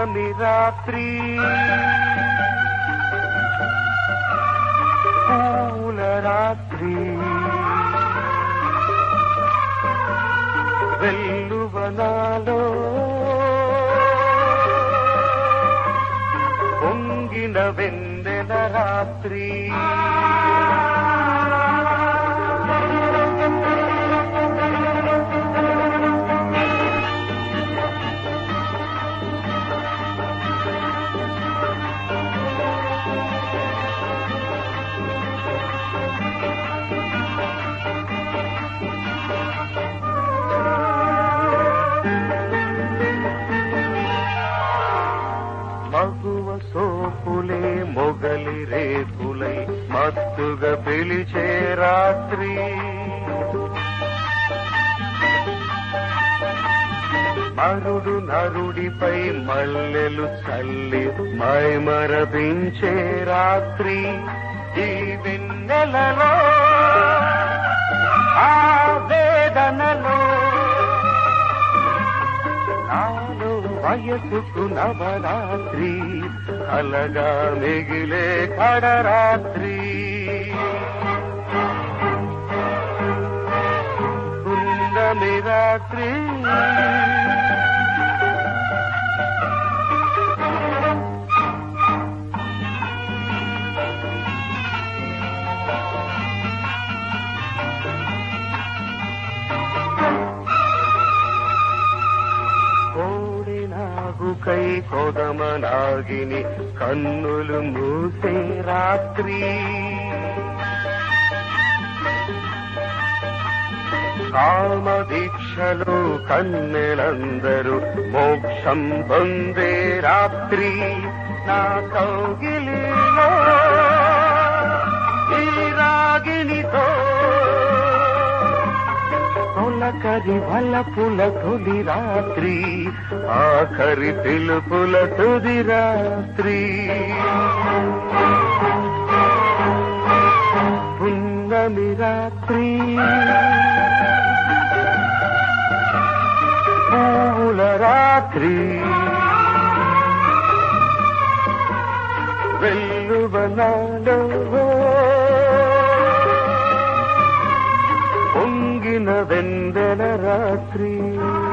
పున్నమి రాత్రి పూల రాత్రి వెల్లువనాలో పొంగిన వెన్నెల రాత్రి మగువ సోపులే మొగలి రేపులై మత్తుగా పిలిచే రాత్రి మరుడు నరుడిపై మల్లెలు చల్లి మైమరపించే రాత్రి ఈ వెన్నెలలో ఆ వేదనలో నాలో వయసుకు నవరాత్రి కలగా మిగిలే కడరాత్రి పున్నమి రాత్రి కోడి నాగుకై కొదమనాగిని కన్నులు మూసే రాత్రి కామ దీక్షలో కన్నెలందరూ మోక్షం పొందే రాత్రి నా కౌగిలిలో ఈ రాగినితో తొలకరి వలపుల తొలి రాత్రి ఆఖరి పిలుపుల తుది రాత్రి పున్నమి రాత్రి పూల రాత్రి వెల్లువనాలో పొంగిన వెందెల రాత్రి